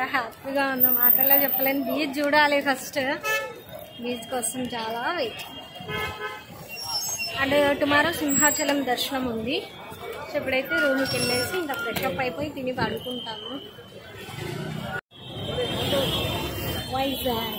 హ్యాపీగా ఉంది మాటల్లో చెప్పలేను బీచ్ చూడాలి ఫస్ట్ బీచ్ కోసం చాలా వెయిట్ అండ్ టుమారో సింహాచలం దర్శనం ఉంది సో ఇప్పుడైతే రూమ్కి వెళ్ళేసి ఇంకా ఫ్రెష్ అప్ అయిపోయి తిని పడుకుంటాము వైజాగ్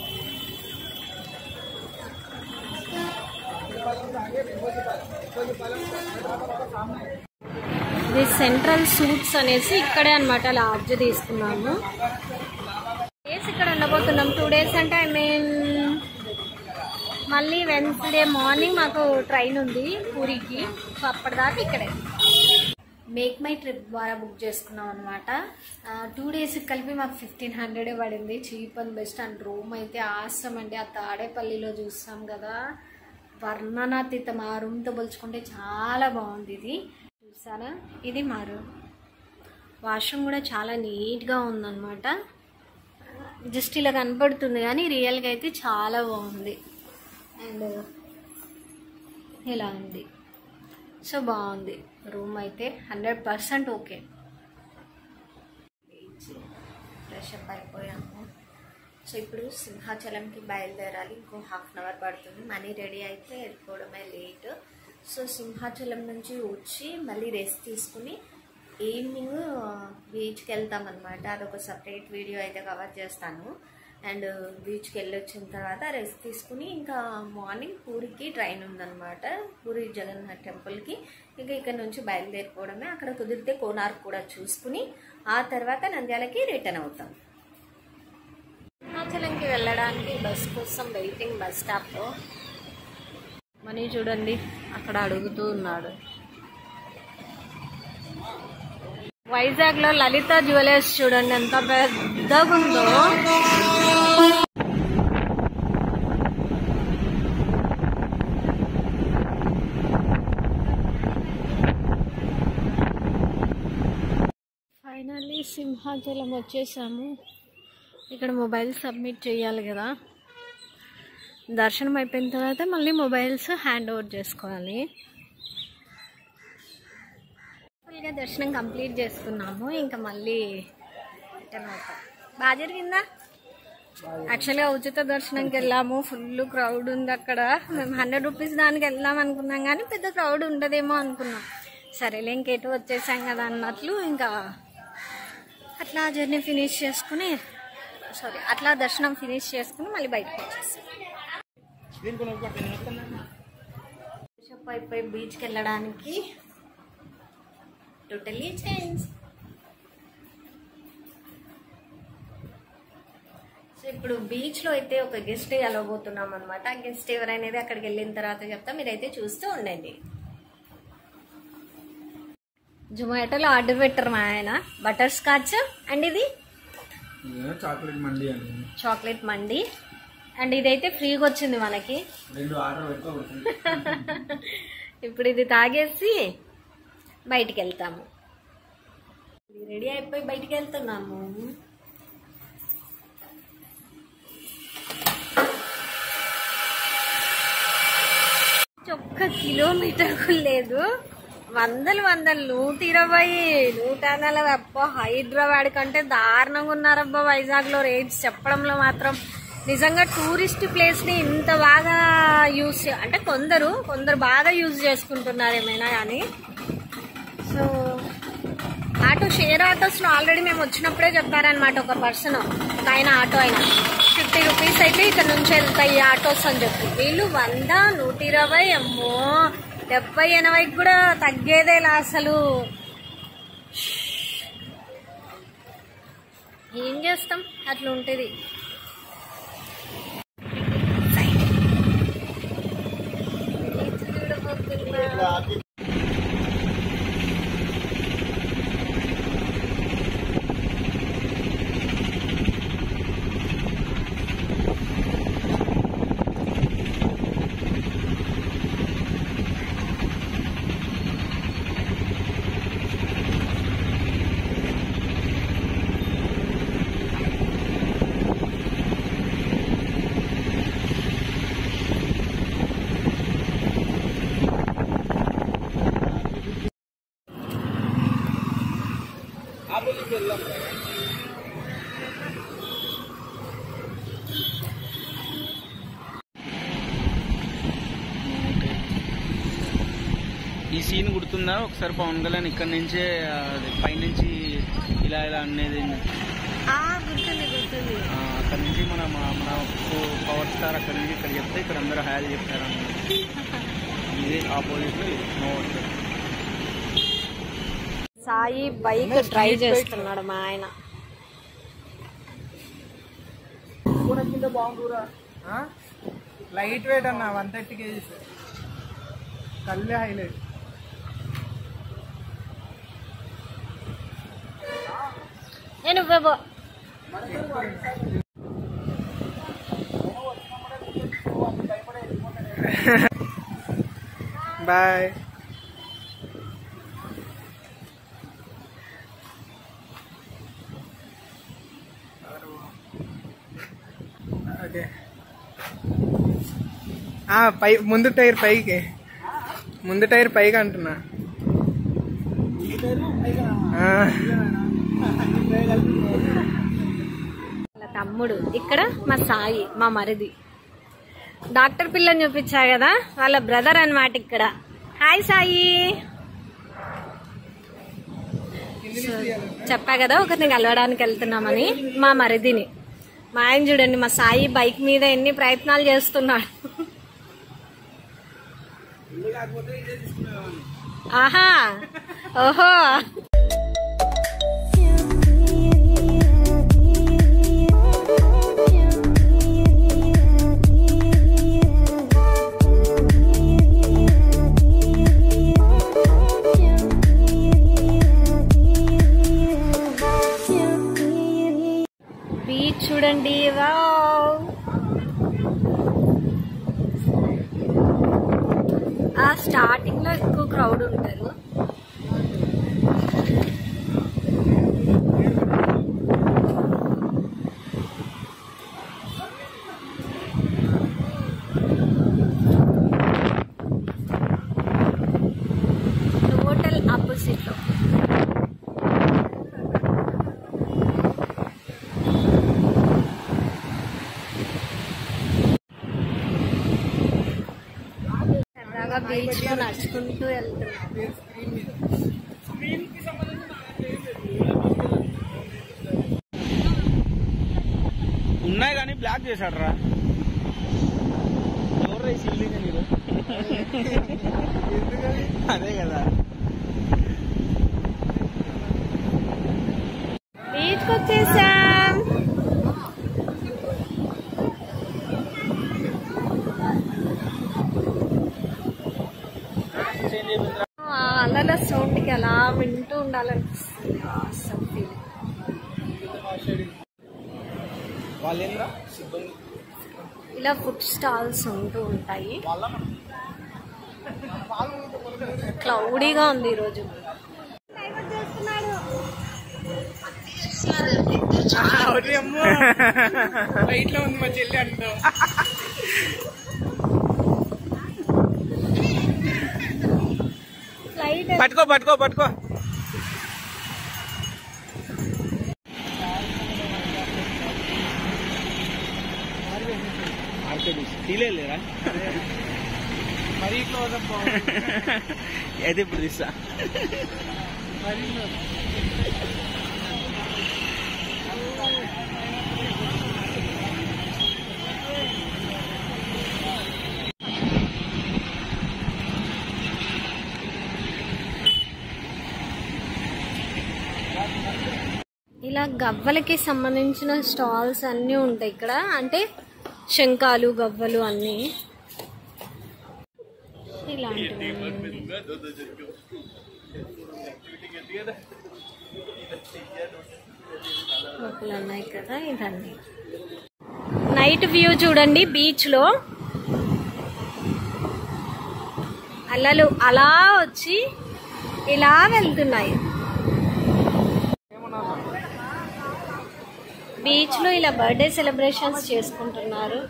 ఇది సెంట్రల్ సూట్స్ అనేసి ఇక్కడే అనమాట లాడ్జ్ తీసుకున్నాము డేస్ ఇక్కడ ఉండబోతున్నాం టూ డేస్ అంటే ఐ మీన్ మళ్ళీ వెన్స్డే మార్నింగ్ మాకు ట్రైన్ ఉంది పూరికి సో అప్పటిదాకా ఇక్కడే మేక్ మై ట్రిప్ ద్వారా బుక్ చేసుకున్నాం అనమాట టూ డేస్ కలిపి మాకు ఫిఫ్టీన్ హండ్రెడే పడింది cheap and best and room అయితే ఆసం అండి ఆ తాడేపల్లిలో చూస్తాం కదా వర్ణనాతీతం ఆ రూమ్తో పోల్చుకుంటే చాలా బాగుంది ఇది చూసారా ఇది మా రూమ్ వాష్రూమ్ కూడా చాలా నీట్గా ఉందన్నమాట జస్ట్ ఇలా కనపడుతుంది కానీ రియల్గా అయితే చాలా బాగుంది అండ్ ఇలా ఉంది సో బాగుంది రూమ్ అయితే hundred percent okay fresh up అయిపోయాము సో ఇప్పుడు సింహాచలంకి బయలుదేరాలి ఇంకో హాఫ్ అన్ అవర్ పడుతుంది మనీ రెడీ అయితే వెళ్ళిపోవడమే లేట్ సో సింహాచలం నుంచి వచ్చి మళ్ళీ రెస్ట్ తీసుకుని ఈవినింగ్ బీచ్కి వెళ్తాం అనమాట అదొక సపరేట్ వీడియో అయితే కవర్ చేస్తాను అండ్ బీచ్కి వెళ్ళొచ్చిన తర్వాత రెస్ట్ తీసుకుని ఇంకా మార్నింగ్ పూరికి ట్రైన్ ఉందన్నమాట పూరి జగన్నాథ్ టెంపుల్కి ఇంకా ఇక్కడ నుంచి బయలుదేరిపోవడమే అక్కడ కుదిరితే కోనార్క్ కూడా చూసుకుని ఆ తర్వాత నంద్యాలకి రిటర్న్ అవుతాం హిమాచలంకి వెళ్ళడానికి బస్ కోసం వెయిటింగ్ బస్ స్టాప్లో మనీ చూడండి అక్కడ అడుగుతూ ఉన్నాడు వైజాగ్లో లలిత జ్యువెలర్స్ చూడండి ఎంత పెద్దగా ఉందో ఫైనల్లీ సింహాచలం వచ్చేసాము ఇక్కడ మొబైల్ సబ్మిట్ చేయాలి కదా దర్శనం అయిపోయిన తర్వాత మళ్ళీ మొబైల్స్ హ్యాండ్ ఓవర్ చేసుకోవాలి ఫుల్గా దర్శనం కంప్లీట్ చేసుకున్నాము ఇంకా మళ్ళీ రిటర్న్ అవుతాం బాగా జరిగిందా యాక్చువల్గా ఉచిత దర్శనంకి వెళ్ళాము ఫుల్ క్రౌడ్ ఉంది అక్కడ మేము హండ్రెడ్ రూపీస్ దానికి వెళ్దాం అనుకున్నాం కానీ పెద్ద క్రౌడ్ ఉండదేమో అనుకున్నాం సరేలే ఇంకేటో వచ్చేసాం కదా అన్నట్లు ఇంకా అట్లా జర్నీ ఫినిష్ చేసుకుని సారీ అట్లా దర్శనం ఫినిష్ చేసుకుని మళ్ళీ బయటకు వచ్చేసాం బిషప్ అయిపోయి బీచ్కి వెళ్ళడానికి టోటలీ చేంజ్ సో ఇప్పుడు బీచ్ లో అయితే ఒక గెస్ట్ వెళ్ళబోతున్నాం అనమాట ఆ గెస్ట్ ఎవరైనా అక్కడికి వెళ్ళిన తర్వాత చెప్తా మీరైతే చూస్తూ ఉండండి జొమాటోలో ఆర్డర్ పెట్టరు మా ఆయన బటర్ స్కాచ్ అండ్ ఇది చాక్లెట్ మండి అండి చాక్లెట్ మండి అండ్ ఇదైతే ఫ్రీగా వచ్చింది మనకి రెండు ఆర్డర్ పెట్టుకోబడుతుంది ఇప్పుడు ఇది తాగేసి బయటికి వెళ్తాము ఇది రెడీ అయిపోయి బయటికి వెళ్తున్నాము ఒక్క కిలోమీటర్ కూడా లేదు వందలు వందలు నూట ఇరవై నూట నలభై అబ్బా హైదరాబాద్ కంటే దారుణంగా ఉన్నారబ్బా వైజాగ్ లో రేట్స్ చెప్పడంలో మాత్రం నిజంగా టూరిస్ట్ ప్లేస్ ని ఇంత బాగా యూజ్ అంటే కొందరు కొందరు బాగా యూజ్ చేసుకుంటున్నారు ఏమైనా కానీ సో ఆటో షేర్ ఆటోస్ లో ఆల్రెడీ మేము వచ్చినప్పుడే చెప్పారనమాట ఒక పర్సన్ ఒక ఆయన ఆటో ఆయన ఫిఫ్టీ రూపీస్ అయితే ఇక్కడ నుంచి వెళ్తాయి ఈ ఆటోస్ అని చెప్పి వీళ్ళు వంద నూట ఇరవై అమ్మో డెబ్బై ఎనభైకి కూడా తగ్గేదేలా అసలు ఏం చేస్తాం అట్లా ఉంటుంది ఈ సీన్ గుర్తుందా ఒకసారి పవన్ కళ్యాణ్ ఇక్కడ నుంచే ఆ, అది పైనుంచి ఇలా ఇలా అనేది ఆ, గుర్తుంది గుర్తుంది ఆ, అక్కడ నుంచి మన మన మన పవర్ స్టార్ అక్కడ నుంచి ఇక్కడ చెప్తే ఇక్కడ అందరూ హాయ్ చెప్తారు ఇది ఆపోజిట్ నో సాయి బైక్ డ్రైవ్ చేస్తున్నాడు మా ఆయన లైట్ వెయిట్ అన్న వన్ థర్టీ కేజీస్ కళ్ళే హైలైట్ నేను ఇవ్వబో బాయ్ ఓకే పై ముందు టైర్ పైకి ముందు టైర్ పైకి అంటున్నా ఆ. వాళ్ళ తమ్ముడు ఇక్కడ మా సాయి మా మరిది డాక్టర్ పిల్లని చూపించా కదా వాళ్ళ బ్రదర్ అన్నమాట ఇక్కడ హాయ్ సాయి సో, చెప్పా కదా ఒకరిని కలవడానికి వెళ్తున్నామని మా మరిదిని మా ఆయన చూడండి మా సాయి బైక్ మీద ఎన్ని ప్రయత్నాలు చేస్తున్నాడు ఆహా ఓహో బీచ్ చూడండి వావ్ ఆ స్టార్టింగ్ లో ఎక్కువ క్రౌడ్ ఉంటారు టోటల్ ఆపోజిట్ లో సరదాగా బీచ్ లో నడుచుకుంటూ వెళ్తున్నాం ఉన్నాయి కానీ బ్లాక్ చేశాడు రా ఎవరు రా ఈ సిల్లింగ్ మీరు అదే కదా బీచ్ కి వచ్చేసాం ఆ అలల సౌండ్ కి అలా వింటూ ఉండాలనిపిస్తుంది awesome feeling. వాళ్ళేంద్రా సిబ్బంది ఇలా ఫుడ్ స్టాల్స్ ఉంటూ ఉంటాయి క్లౌడీగా ఉంది ఈరోజు ఒకటి అమ్మో లైట్ లో ఉంది మా చెల్లి అంటావు ఫ్లైట్ పట్టుకో పట్టుకో పట్టుకో తీలేరా మరీ క్లోజ్ అప్ అయితే ఇప్పుడు తీస్తా మరీ ఇలా గవ్వలకి సంబంధించిన స్టాల్స్ అన్నీ ఉంటాయి ఇక్కడ అంటే శంఖాలు గవ్వలు అన్నీ ఇలాంటివి లోపల ఉన్నాయి కదా ఇవన్నీ నైట్ వ్యూ చూడండి బీచ్ లో అలలు అలా వచ్చి ఇలా వెళ్తున్నాయి బీచ్ లో ఇలా బర్త్డే సెలబ్రేషన్స్ చేసుకుంటున్నారు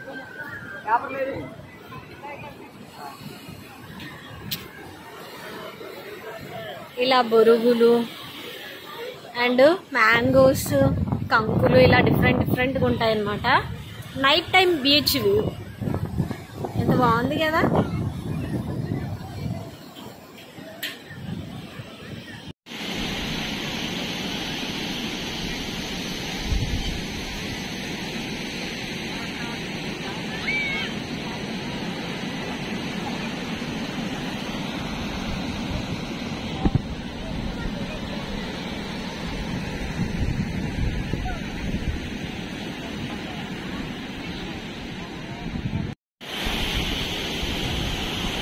ఇలా బొరుగులు అండ్ మ్యాంగోస్ కంకులు ఇలా డిఫరెంట్ డిఫరెంట్గా ఉంటాయి అన్నమాట నైట్ టైం బీచ్ వ్యూ ఎంత బాగుంది కదా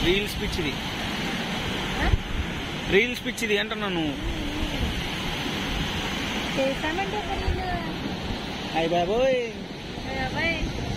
రీల్స్ పిచ్చిది రీల్స్ పిచ్చిది అంటున్నాను చేశామంటే తెలీదు. అయ్య బాబోయ్ అబ్బాయి.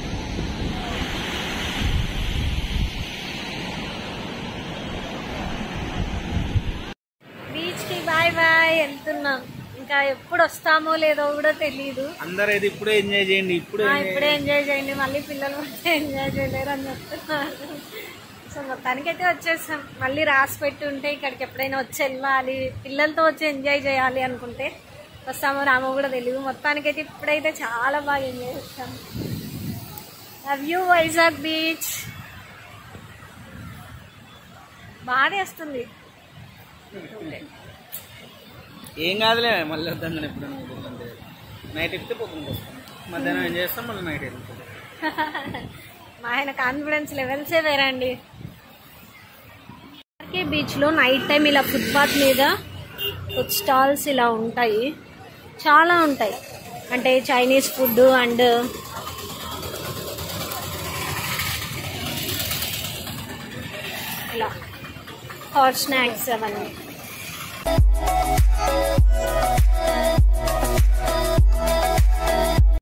బీచ్ కి బాయ్ బాయ్ వెళ్తున్నాం ఇంకా ఎప్పుడు వస్తామో లేదో కూడా తెలియదు అందరూ అయితే ఇప్పుడే ఎంజాయ్ చేయండి ఇప్పుడే ఆ, ఇప్పుడే ఎంజాయ్ చేయండి మళ్ళీ పిల్లలు వస్తే ఎంజాయ్ చేయలేరు అని చెప్తున్నారు సో మొత్తానికైతే వచ్చేసాం మళ్ళీ రాసి పెట్టి ఉంటే ఇక్కడికి ఎప్పుడైనా వచ్చి వెళ్ళాలి పిల్లలతో వచ్చి ఎంజాయ్ చేయాలి అనుకుంటే వస్తామో రామో కూడా తెలియదు మొత్తానికైతే ఇప్పుడైతే చాలా బాగా ఎంజాయ్ చేస్తాం లవ్ యూ వైజాగ్ బీచ్ బాధేస్తుంది ఏం కాదులే మళ్ళీ వద్దాం కానీ ఎప్పుడైనా కుదురుతుంటే నైట్ ఎక్కితే పొద్దున వస్తాం మధ్యాహ్నం ఏం చేస్తాం మళ్ళీ నైట్ వెళ్తాం మా ఆయన కాన్ఫిడెన్స్ లెవెల్సే వేరండి ఆర్కే బీచ్లో నైట్ టైం ఇలా ఫుట్పాత్ మీద ఫుడ్ స్టాల్స్ ఇలా ఉంటాయి చాలా ఉంటాయి అంటే చైనీస్ ఫుడ్ అండ్ ఇలా హాట్ స్నాక్స్ అవన్నీ